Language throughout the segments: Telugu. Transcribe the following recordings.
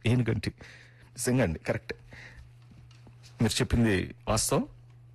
ఏనుగంటి నిజంగా అండి కరెక్ట్ మీరు చెప్పింది వాస్తవం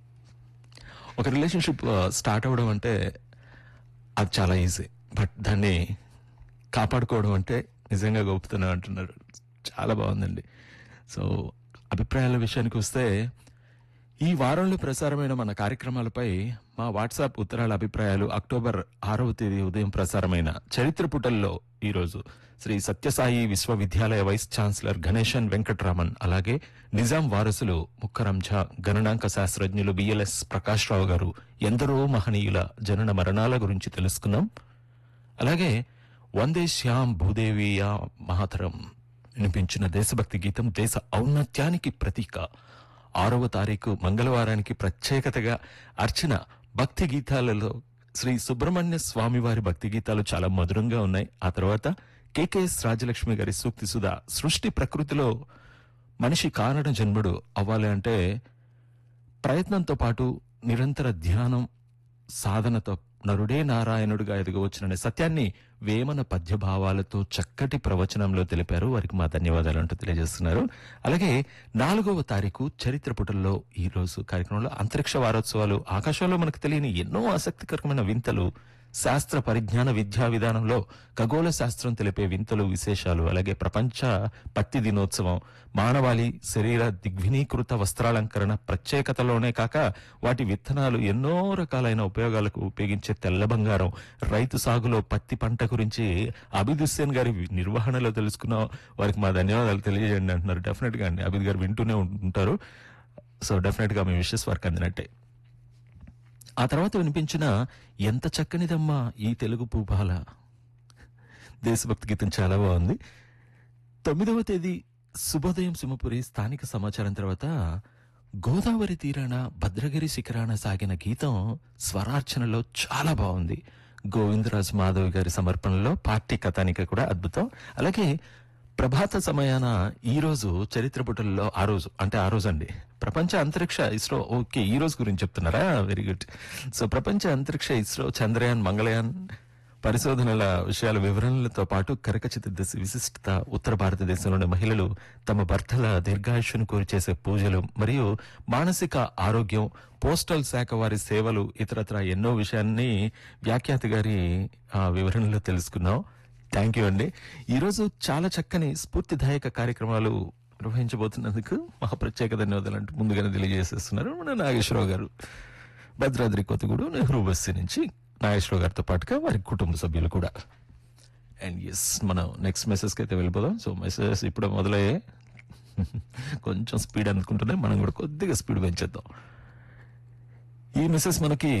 ఒక రిలేషన్షిప్ స్టార్ట్ అవ్వడం అంటే అది చాలా ఈజీ బట్ దాన్ని కాపాడుకోవడం అంటే నిజంగా గొప్పతనం అంటున్నారు చాలా బాగుందండి సో అభిప్రాయాల విషయానికి వస్తే ఈ వారంలో ప్రసారమైన మన కార్యక్రమాలపై మా వాట్సాప్ ఉత్తరాల అభిప్రాయాలు అక్టోబర్ ఆరవ తేదీ ఉదయం ప్రసారమైన చరిత్ర పుటల్లో ఈరోజు శ్రీ సత్యసాయి విశ్వవిద్యాలయ వైస్ ఛాన్సలర్ గణేశన్ వెంకట్రామన్ అలాగే నిజాం వారసులు ముక్కరంఝా గణనాంక శాస్త్రజ్ఞులు బిఎల్ఎస్ ప్రకాష్ రావు గారు ఎందరో మహనీయుల జనన మరణాల గురించి తెలుసుకున్నాం అలాగే వందే శ్యామ్ భూదేవియా మహాతరం వినిపించిన దేశభక్తి గీతం దేశ ఔన్నత్యానికి ప్రతీక ఆరవ తారీఖు మంగళవారానికి ప్రత్యేకతగా అర్చన భక్తి గీతాలలో శ్రీ సుబ్రహ్మణ్య స్వామి వారి భక్తి గీతాలు చాలా మధురంగా ఉన్నాయి ఆ తర్వాత కేకేఎస్ రాజలక్ష్మి గారి సూక్తి సుధా సృష్టి ప్రకృతిలో మనిషి కారణ జన్ముడు అవ్వాలి అంటే ప్రయత్నంతో పాటు నిరంతర ధ్యానం సాధనతో నరుడే నారాయణుడిగా ఎదగవచ్చుననే సత్యాన్ని వేమన పద్యభావాలతో చక్కటి ప్రవచనంలో తెలిపారు వారికి మా ధన్యవాదాలు అంటూ తెలియజేస్తున్నారు అలాగే నాలుగవ తారీఖు చరిత్ర పుటల్లో ఈ రోజు కార్యక్రమంలో అంతరిక్ష వారోత్సవాలు ఆకాశంలో మనకు తెలియని ఎన్నో ఆసక్తికరమైన వింతలు శాస్త్ర పరిజ్ఞాన విద్యా విధానంలో ఖగోళ శాస్త్రం తెలిపే వింతలు విశేషాలు అలాగే ప్రపంచ పత్తి దినోత్సవం మానవాళి శరీర దిగ్వినీకృత వస్త్రాలంకరణ ప్రత్యేకతలోనే కాక వాటి విత్తనాలు ఎన్నో రకాలైన ఉపయోగాలకు ఉపయోగించే తెల్ల బంగారం రైతు సాగులో పత్తి పంట గురించి అభిద్ హుస్సేన్ గారి నిర్వహణలో తెలుసుకున్న వారికి మా ధన్యవాదాలు తెలియజేయండి అంటున్నారు డెఫినెట్ గా అండి అభిద్ గారు వింటూనే ఉంటారు సో డెఫినెట్ గా మీ విషెస్ వారికి అందినట్టే ఆ తర్వాత వినిపించిన ఎంత చక్కనిదమ్మా ఈ తెలుగు పూబాల దేశభక్తి గీతం చాలా బాగుంది తొమ్మిదవ తేదీ శుభోదయం సింహపురి స్థానిక సమాచారం తర్వాత గోదావరి తీరాన భద్రగిరి శిఖరాన సాగిన గీతం స్వరార్చనలో చాలా బాగుంది గోవిందరాజ్ మాధవ్ గారి సమర్పణలో పార్టీ కథానిక కూడా అద్భుతం అలాగే ప్రభాత సమయాన ఈ రోజు చరిత్ర పుటల్లో ఆ రోజు అంటే ఆ రోజు అండి ప్రపంచ అంతరిక్ష ఇస్రో ఓకే ఈ రోజు గురించి చెప్తున్నారా వెరీ గుడ్ సో ప్రపంచ అంతరిక్ష ఇస్రో చంద్రయాన్ మంగళయాన్ పరిశోధనల విషయాల వివరణలతో పాటు కరకచిత దశ విశిష్టత ఉత్తర భారతదేశంలోని మహిళలు తమ భర్తల దీర్ఘాయుష్ను కోరి చేసే పూజలు మరియు మానసిక ఆరోగ్యం పోస్టల్ శాఖ వారి సేవలు ఇతరత్ర ఎన్నో విషయాన్ని వ్యాఖ్యాత గారి ఆ, వివరణలో తెలుసుకున్నాం థ్యాంక్ యూ అండి ఈరోజు చాలా చక్కని స్ఫూర్తిదాయక కార్యక్రమాలు నిర్వహించబోతున్నందుకు మహా ప్రత్యేక ధన్యవాదాలు అంటూ ముందుగానే తెలియజేసేస్తున్నారు మన నాగేశ్వరరావు గారు భద్రాద్రి కొత్తగూడు నెహ్రూ బస్సు నుంచి నాగేశ్వరరావు గారితో పాటుగా వారి కుటుంబ సభ్యులు కూడా అండ్ ఎస్ మనం నెక్స్ట్ మెసేజ్కి అయితే వెళ్ళిపోదాం సో మెసేజెస్ ఇప్పుడు మొదలయ్యే కొంచెం స్పీడ్ అందుకుంటున్నాయి మనం కూడా కొద్దిగా స్పీడ్ పెంచేద్దాం ఈ మెసేజ్ మనకి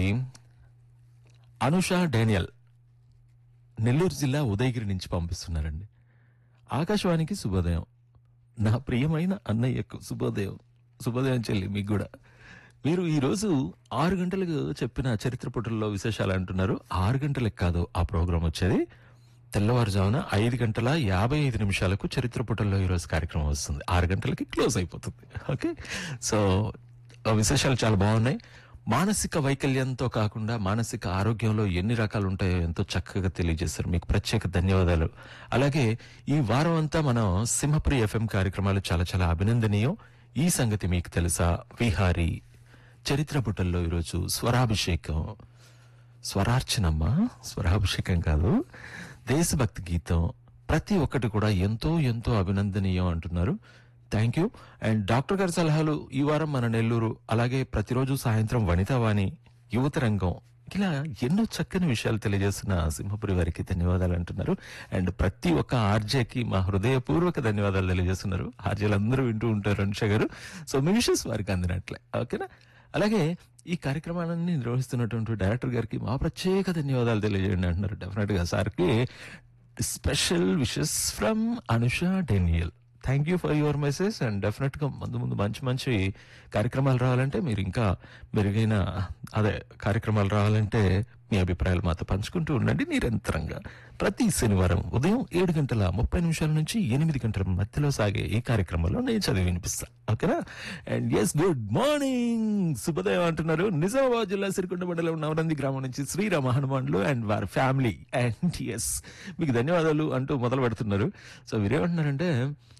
అనుష డేనియల్ నెల్లూరు జిల్లా ఉదయగిరి నుంచి పంపిస్తున్నారండి ఆకాశవాణికి శుభోదయం నా ప్రియమైన అన్నయ్యకు శుభోదయం శుభోదయం చెల్లి మీకు కూడా మీరు ఈ రోజు ఆరు గంటలకు చెప్పిన చరిత్ర పుటల్లో విశేషాలు అంటున్నారు ఆరు గంటలకు కాదు ఆ ప్రోగ్రాం వచ్చేది తెల్లవారుజామున ఐదు గంటల యాభై ఐదు నిమిషాలకు చరిత్ర పుటల్లో ఈ రోజు కార్యక్రమం వస్తుంది ఆరు గంటలకి క్లోజ్ అయిపోతుంది ఓకే సో ఆ విశేషాలు చాలా బాగున్నాయి మానసిక వైకల్యంతో కాకుండా మానసిక ఆరోగ్యంలో ఎన్ని రకాలు ఉంటాయో ఎంతో చక్కగా తెలియజేశారు మీకు ప్రత్యేక ధన్యవాదాలు అలాగే ఈ వారం అంతా మనం సింహపురి ఎఫ్ఎం కార్యక్రమాలు చాలా చాలా అభినందనీయం ఈ సంగతి మీకు తెలుసా విహారీ చరిత్ర పుటల్లో ఈరోజు స్వరాభిషేకం స్వరార్చనమ్మ స్వరాభిషేకం కాదు దేశభక్తి గీతం ప్రతి ఒక్కటి కూడా ఎంతో ఎంతో అభినందనీయం అంటున్నారు థ్యాంక్ యూ అండ్ డాక్టర్ గారి సలహాలు ఈ వారం మన నెల్లూరు అలాగే ప్రతిరోజు సాయంత్రం వనితావాణి యువత రంగం ఇలా ఎన్నో చక్కని విషయాలు తెలియజేస్తున్న సింహపురి వారికి ధన్యవాదాలు అంటున్నారు అండ్ ప్రతి ఒక్క ఆర్జేకి మా హృదయపూర్వక ధన్యవాదాలు తెలియజేస్తున్నారు ఆర్జేలు అందరూ వింటూ ఉంటారు అనుష గారు సో మీ విషయస్ వారికి అందినట్లే ఓకేనా అలాగే ఈ కార్యక్రమాలన్నీ నిర్వహిస్తున్నటువంటి డైరెక్టర్ గారికి మా ప్రత్యేక ధన్యవాదాలు తెలియజేయండి అంటున్నారు డెఫినెట్ గా సార్కి special wishes from Anusha Daniel thank you for your message and definite గా ముందు ముందు మంచి మంచి కార్యక్రమాలు రావాలంటే మీరు ఇంకా మెరుగైన అదే కార్యక్రమాలు రావాలంటే మీ అభిప్రాయాలు మాతో పంచుకుంటూ ఉండండి నిరంతరంగా ప్రతి శనివారం ఉదయం ఏడు గంటల ముప్పై నిమిషాల నుంచి ఎనిమిది గంటల మధ్యలో సాగే ఈ కార్యక్రమంలో నేను చదివి వినిపిస్తా ఓకేనా అండ్ ఎస్ గుడ్ మార్నింగ్ శుభోదయం అంటున్నారు నిజామాబాద్ జిల్లా సిరికొండ మండలం నవనంది గ్రామం నుంచి శ్రీరామ హనుమాన్లు అండ్ వారి ఫ్యామిలీ అండ్ ఎస్ మీకు ధన్యవాదాలు అంటూ మొదలు పెడుతున్నారు సో మీరేమంటున్నారంటే